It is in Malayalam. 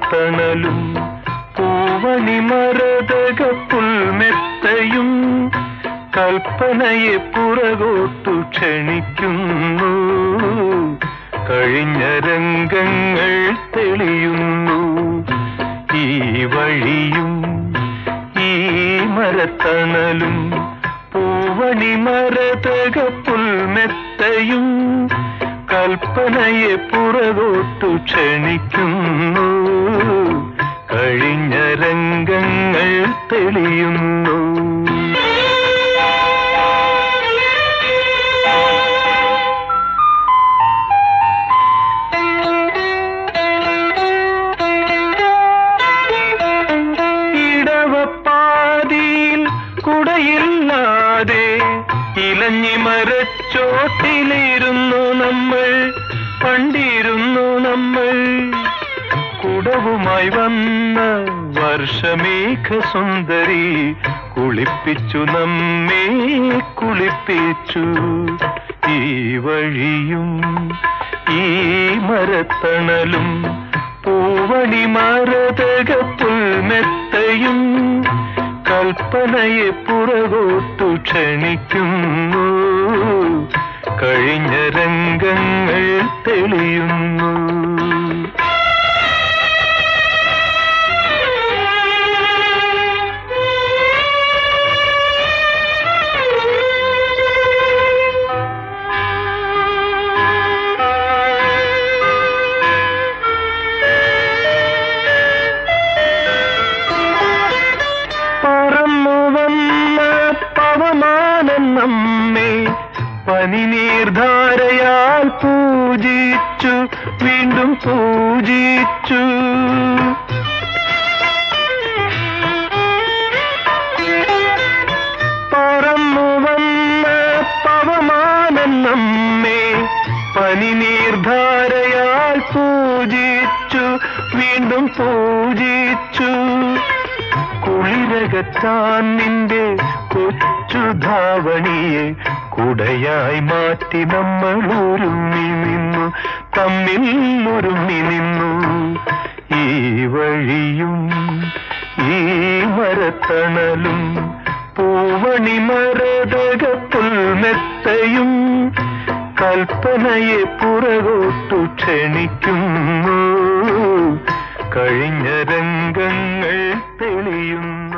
മരത്തണലും പൂവണി മരതക പുൽമെത്തയും കൽപ്പനയെ പുറകോട്ടു ക്ഷണിക്കുന്നു കഴിഞ്ഞ രംഗങ്ങൾ തെളിയുന്നു ഈ വഴിയും ഈ മരത്തണലും പൂവണി മരതക പുൽമെത്തയും കൽപ്പനയെ പുറകോട്ടു ക്ഷണിക്കുന്നു കഴിഞ്ഞ രംഗങ്ങൾ തെളിയുന്നു ഇടവപ്പാതിയിൽ കുടയില്ലാതെ ഇലഞ്ഞി മരച്ചോട്ടിലിരുന്നു നമ്മൾ പണ്ടിരുന്നു നമ്മൾ കുടവുമായി വന്ന വർഷമേഘ സുന്ദരി കുളിപ്പിച്ചു നമ്മെ കുളിപ്പിച്ചു ഈ വഴിയും ഈ മരത്തണലും പൂവണി മരതക പുൽമെത്തയും കൽപ്പനയെ പുറകോട്ടു ക്ഷണിക്കുന്നു കഴിഞ്ഞ രംഗങ്ങൾ തെളിയുന്നു പറന്നു വന്ന പവമാനം നമ്മെ പനിനീർധാരയാൽ പൂജിച്ചു വീണ്ടും പൂജിച്ചു പറന്നു വന്ന പവമാനം നമ്മെ പനിനീർധാരയാൽ പൂജിച്ചു വീണ്ടും പൂജിച്ചു കുളിരകറ്റാൻ നിന്റെ കൊച്ചു ധാവണിയെ കുടയായി മാറ്റി നമ്മൾ ഒരുങ്ങി നിന്നു തമ്മിൽ ഒരുങ്ങി നിന്നു ഈ വഴിയും ഈ മരത്തണലും പൂവണി മരതക പുൽമെത്തയും കൽപ്പനയെ പുറകോട്ടു ക്ഷണിക്കുന്നു കഴിഞ്ഞ രംഗങ്ങൾ തെളിയുന്നു